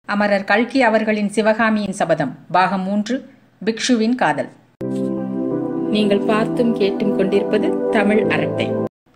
அமரர் கல்கி அவர்களின் சிவகாமியின் சபதம் பாகம் மூன்று பிக்ஷுவின் காதல் நீங்கள் பார்த்தும் கேட்டும் கொண்டிருப்பது தமிழ் அரட்டை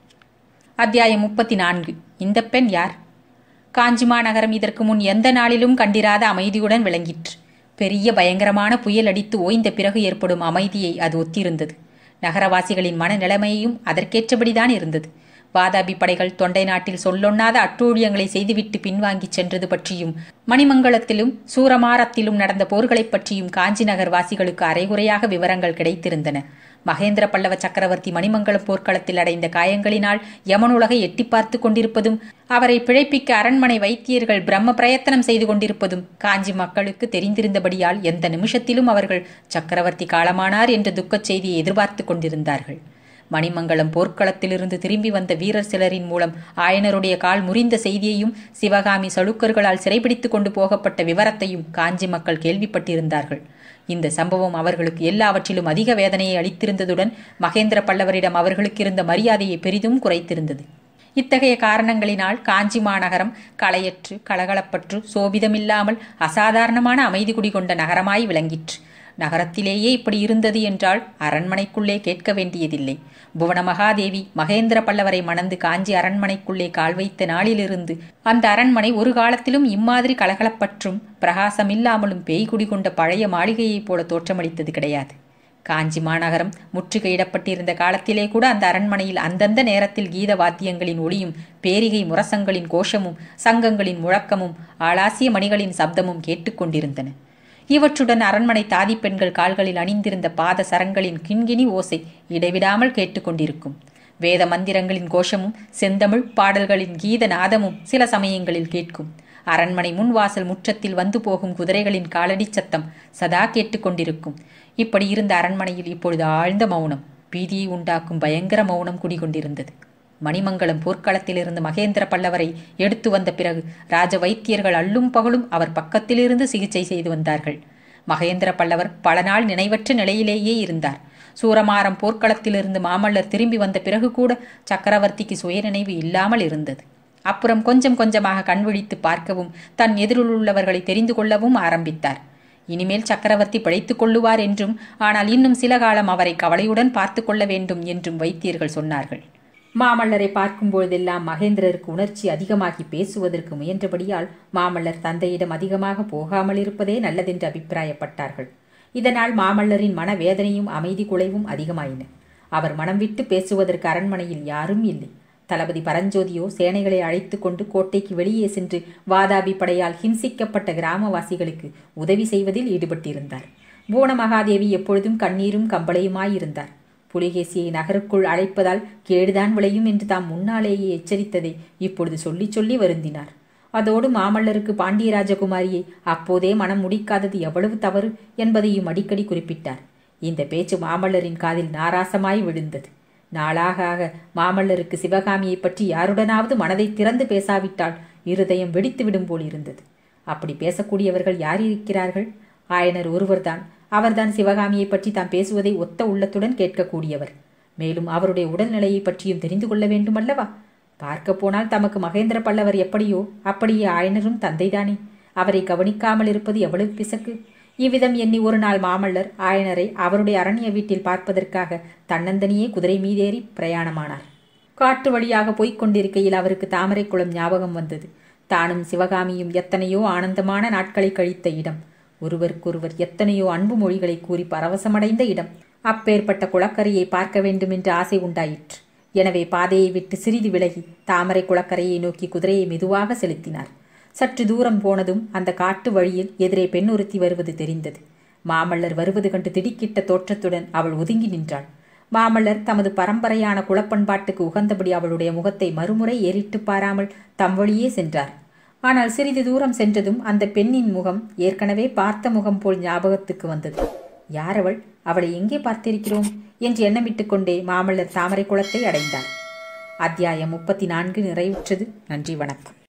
அத்தியாயம் முப்பத்தி நான்கு இந்த பெண் யார் காஞ்சிமா நகரம் இதற்கு முன் எந்த நாளிலும் கண்டிராத அமைதியுடன் விளங்கிற்று பெரிய பயங்கரமான புயல் அடித்து ஓய்ந்த பிறகு ஏற்படும் அமைதியை அது ஒத்திருந்தது நகரவாசிகளின் மனநிலைமையும் அதற்கேற்றபடிதான் இருந்தது வாதாபி படைகள் தொண்டை நாட்டில் சொல்லொண்ணாத அட்டூழியங்களை செய்துவிட்டு பின்வாங்கிச் சென்றது பற்றியும் மணிமங்கலத்திலும் சூரமாரத்திலும் நடந்த போர்களைப் பற்றியும் காஞ்சி நகர் வாசிகளுக்கு அரைகுறையாக விவரங்கள் கிடைத்திருந்தன மகேந்திர பல்லவ சக்கரவர்த்தி மணிமங்கலம் போர்க்களத்தில் அடைந்த காயங்களினால் யமனுலகை எட்டி பார்த்து கொண்டிருப்பதும் அவரை பிழைப்பிக்க அரண்மனை வைத்தியர்கள் பிரம்ம பிரயத்தனம் செய்து கொண்டிருப்பதும் காஞ்சி மக்களுக்கு தெரிந்திருந்தபடியால் எந்த நிமிஷத்திலும் அவர்கள் சக்கரவர்த்தி காலமானார் என்ற துக்கச் செய்தியை எதிர்பார்த்து கொண்டிருந்தார்கள் மணிமங்கலம் போர்க்களத்திலிருந்து திரும்பி வந்த வீரர் சிலரின் மூலம் ஆயனருடைய கால் முறிந்த செய்தியையும் சிவகாமி சளுக்கர்களால் சிறைபிடித்து கொண்டு போகப்பட்ட விவரத்தையும் காஞ்சி மக்கள் கேள்விப்பட்டிருந்தார்கள் இந்த சம்பவம் அவர்களுக்கு எல்லாவற்றிலும் அதிக வேதனையை அளித்திருந்ததுடன் மகேந்திர பல்லவரிடம் அவர்களுக்கு இருந்த மரியாதையை பெரிதும் குறைத்திருந்தது இத்தகைய காரணங்களினால் காஞ்சி மாநகரம் களையற்று கலகலப்பற்று சோபிதமில்லாமல் அசாதாரணமான அமைதி குடிகொண்ட நகரமாய் விளங்கிற்று நகரத்திலேயே இப்படி இருந்தது என்றால் அரண்மனைக்குள்ளே கேட்க வேண்டியதில்லை புவன மகாதேவி மகேந்திர பல்லவரை மணந்து காஞ்சி அரண்மனைக்குள்ளே கால் வைத்த நாளிலிருந்து அந்த அரண்மனை ஒரு காலத்திலும் இம்மாதிரி கலகலப்பற்றும் பிரகாசமில்லாமலும் பேய் குடிகொண்ட பழைய மாளிகையைப் போல தோற்றமளித்தது கிடையாது காஞ்சி மாநகரம் முற்றுகையிடப்பட்டிருந்த காலத்திலே கூட அந்த அரண்மனையில் அந்தந்த நேரத்தில் கீத வாத்தியங்களின் ஒளியும் பேரிகை முரசங்களின் கோஷமும் சங்கங்களின் முழக்கமும் ஆளாசிய மணிகளின் சப்தமும் கேட்டுக்கொண்டிருந்தன இவற்றுடன் அரண்மனை தாதி பெண்கள் கால்களில் அணிந்திருந்த பாத சரங்களின் கிண்கிணி ஓசை இடைவிடாமல் கேட்டுக்கொண்டிருக்கும் வேத மந்திரங்களின் கோஷமும் செந்தமிழ் பாடல்களின் கீத நாதமும் சில சமயங்களில் கேட்கும் அரண்மனை முன்வாசல் முற்றத்தில் வந்து போகும் குதிரைகளின் காலடி சத்தம் சதா கேட்டுக்கொண்டிருக்கும் இப்படி இருந்த அரண்மனையில் இப்பொழுது ஆழ்ந்த மௌனம் பீதியை உண்டாக்கும் பயங்கர மௌனம் குடிகொண்டிருந்தது மணிமங்கலம் போர்க்களத்திலிருந்து மகேந்திர பல்லவரை எடுத்து வந்த பிறகு ராஜ வைத்தியர்கள் அல்லும் பகலும் அவர் பக்கத்திலிருந்து சிகிச்சை செய்து வந்தார்கள் மகேந்திர பல்லவர் பல நாள் நினைவற்ற நிலையிலேயே இருந்தார் சூரமாரம் போர்க்களத்திலிருந்து மாமல்லர் திரும்பி வந்த பிறகு கூட சக்கரவர்த்திக்கு சுயநினைவு இல்லாமல் இருந்தது அப்புறம் கொஞ்சம் கொஞ்சமாக கண்விழித்து பார்க்கவும் தன் எதிரில் உள்ளவர்களை தெரிந்து கொள்ளவும் ஆரம்பித்தார் இனிமேல் சக்கரவர்த்தி பிழைத்துக் கொள்ளுவார் என்றும் ஆனால் இன்னும் சில காலம் அவரை கவலையுடன் பார்த்து கொள்ள வேண்டும் என்றும் வைத்தியர்கள் சொன்னார்கள் மாமல்லரை பார்க்கும் பொழுதெல்லாம் மகேந்திரருக்கு உணர்ச்சி அதிகமாகி பேசுவதற்கு முயன்றபடியால் மாமல்லர் தந்தையிடம் அதிகமாக போகாமல் இருப்பதே நல்லதென்று அபிப்பிராயப்பட்டார்கள் இதனால் மாமல்லரின் மனவேதனையும் அமைதி குலைவும் அதிகமாயின அவர் மனம் விட்டு பேசுவதற்கு அரண்மனையில் யாரும் இல்லை தளபதி பரஞ்சோதியோ சேனைகளை அழைத்து கொண்டு கோட்டைக்கு வெளியே சென்று வாதாபி படையால் ஹிம்சிக்கப்பட்ட கிராமவாசிகளுக்கு உதவி செய்வதில் ஈடுபட்டிருந்தார் பூன மகாதேவி எப்பொழுதும் கண்ணீரும் கம்பளையுமாயிருந்தார் புலிகேசியை நகருக்குள் அழைப்பதால் கேடுதான் விளையும் என்று தாம் முன்னாலேயே எச்சரித்ததை இப்பொழுது சொல்லி சொல்லி வருந்தினார் அதோடு மாமல்லருக்கு பாண்டியராஜகுமாரியை அப்போதே மனம் முடிக்காதது எவ்வளவு தவறு என்பதையும் அடிக்கடி குறிப்பிட்டார் இந்த பேச்சு மாமல்லரின் காதில் நாராசமாய் விழுந்தது நாளாக ஆக மாமல்லருக்கு சிவகாமியை பற்றி யாருடனாவது மனதை திறந்து பேசாவிட்டால் இருதயம் வெடித்து விடும் போல் இருந்தது அப்படி பேசக்கூடியவர்கள் யார் இருக்கிறார்கள் ஆயனர் ஒருவர்தான் அவர்தான் சிவகாமியை பற்றி தாம் பேசுவதை ஒத்த உள்ளத்துடன் கேட்கக்கூடியவர் மேலும் அவருடைய உடல்நிலையை பற்றியும் தெரிந்து கொள்ள வேண்டும் அல்லவா பார்க்க போனால் தமக்கு மகேந்திர பல்லவர் எப்படியோ அப்படியே ஆயனரும் தந்தைதானே அவரை கவனிக்காமல் இருப்பது எவ்வளவு பிசக்கு இவ்விதம் எண்ணி ஒரு நாள் மாமல்லர் ஆயனரை அவருடைய அரண்ய வீட்டில் பார்ப்பதற்காக தன்னந்தனியே குதிரை மீதேறி பிரயாணமானார் காட்டு வழியாக போய்க் கொண்டிருக்கையில் அவருக்கு தாமரைக்குளம் ஞாபகம் வந்தது தானும் சிவகாமியும் எத்தனையோ ஆனந்தமான நாட்களை கழித்த இடம் ஒருவருக்கொருவர் எத்தனையோ அன்பு மொழிகளை கூறி பரவசமடைந்த இடம் அப்பேற்பட்ட குளக்கரையை பார்க்க வேண்டும் என்ற ஆசை உண்டாயிற்று எனவே பாதையை விட்டு சிறிது விலகி தாமரை குளக்கரையை நோக்கி குதிரையை மெதுவாக செலுத்தினார் சற்று தூரம் போனதும் அந்த காட்டு வழியில் எதிரே பெண் ஒருத்தி வருவது தெரிந்தது மாமல்லர் வருவது கண்டு திடுக்கிட்ட தோற்றத்துடன் அவள் ஒதுங்கி நின்றாள் மாமல்லர் தமது பரம்பரையான குலப்பண்பாட்டுக்கு உகந்தபடி அவளுடைய முகத்தை மறுமுறை ஏறிட்டு பாராமல் தம் வழியே சென்றார் ஆனால் சிறிது தூரம் சென்றதும் அந்த பெண்ணின் முகம் ஏற்கனவே பார்த்த முகம் போல் ஞாபகத்துக்கு வந்தது யார் அவள் அவளை எங்கே பார்த்திருக்கிறோம் என்று எண்ணமிட்டுக் கொண்டே மாமல்லர் தாமரை குளத்தை அடைந்தார் அத்தியாயம் முப்பத்தி நான்கு நிறைவுற்றது நன்றி வணக்கம்